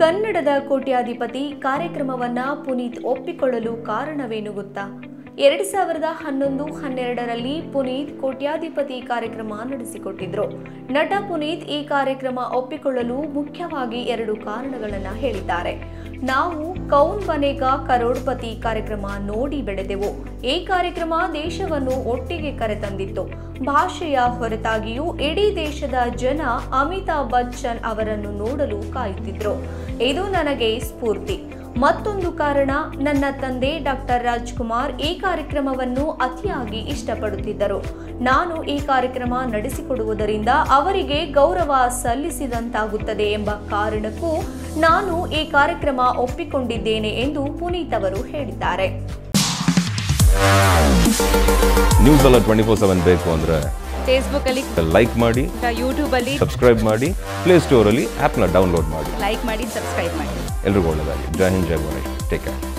ಕನ್ನಡದ ಕೋಟ್ಯಾಧಿಪತಿ ಕಾರ್ಯಕ್ರಮವನ್ನ ಪುನೀತ್ ಒಪ್ಪಿಕೊಳ್ಳಲು ಕಾರಣವೇನು ಗೊತ್ತಾ ಎರಡು ಸಾವಿರದ ಹನ್ನೊಂದು ಹನ್ನೆರಡರಲ್ಲಿ ಪುನೀತ್ ಕೋಟ್ಯಾಧಿಪತಿ ಕಾರ್ಯಕ್ರಮ ನಡೆಸಿಕೊಟ್ಟಿದ್ರು ನಟ ಪುನೀತ್ ಈ ಕಾರ್ಯಕ್ರಮ ಒಪ್ಪಿಕೊಳ್ಳಲು ಮುಖ್ಯವಾಗಿ ಎರಡು ಕಾರಣಗಳನ್ನ ಹೇಳಿದ್ದಾರೆ ನಾವು ಕೌನ್ ಬನೇಗಾ ಕರೋಡ್ಪತಿ ಕಾರ್ಯಕ್ರಮ ನೋಡಿ ಬೆಳೆದೆವು ಈ ಕಾರ್ಯಕ್ರಮ ದೇಶವನ್ನು ಒಟ್ಟಿಗೆ ಕರೆತಂದಿತ್ತು ಭಾಷೆಯ ಹೊರತಾಗಿಯೂ ಇಡೀ ದೇಶದ ಜನ ಅಮಿತಾಬ್ ಬಚ್ಚನ್ ಅವರನ್ನು ನೋಡಲು ಕಾಯುತ್ತಿದ್ರು ಇದು ನನಗೆ ಸ್ಫೂರ್ತಿ ಮತ್ತೊಂದು ಕಾರಣ ನನ್ನ ತಂದೆ ಡಾಕ್ಟರ್ ರಾಜ್ಕುಮಾರ್ ಈ ಕಾರ್ಯಕ್ರಮವನ್ನು ಅತಿಯಾಗಿ ಇಷ್ಟಪಡುತ್ತಿದ್ದರು ನಾನು ಈ ಕಾರ್ಯಕ್ರಮ ನಡೆಸಿಕೊಡುವುದರಿಂದ ಅವರಿಗೆ ಗೌರವ ಸಲ್ಲಿಸಿದಂತಾಗುತ್ತದೆ ಎಂಬ ಕಾರಣಕ್ಕೂ ನಾನು ಈ ಕಾರ್ಯಕ್ರಮ ಒಪ್ಪಿಕೊಂಡಿದ್ದೇನೆ ಎಂದು ಪುನೀತ್ ಅವರು ಹೇಳಿದ್ದಾರೆ ನ್ಯೂಸ್ ಎಲ್ಲ ಟ್ವೆಂಟಿ ಫೋರ್ ಸೆವೆನ್ ಬೇಕು ಅಂದರೆ ಫೇಸ್ಬುಕ್ಕಲ್ಲಿ ಲೈಕ್ ಮಾಡಿ ಯೂಟ್ಯೂಬಲ್ಲಿ ಸಬ್ಸ್ಕ್ರೈಬ್ ಮಾಡಿ ಪ್ಲೇಸ್ಟೋರಲ್ಲಿ ಆ್ಯಪ್ನ ಡೌನ್ಲೋಡ್ ಮಾಡಿ ಲೈಕ್ ಮಾಡಿ ಸಬ್ಸ್ಕ್ರೈಬ್ ಮಾಡಿ ಎಲ್ರಿಗೂ ಒಳ್ಳೆಯದಾಗಿ ಜೈ ಹಿಂದ್ ಜೈ ಗಣೇಶ್ ಟೇಕ್ ಕೇರ್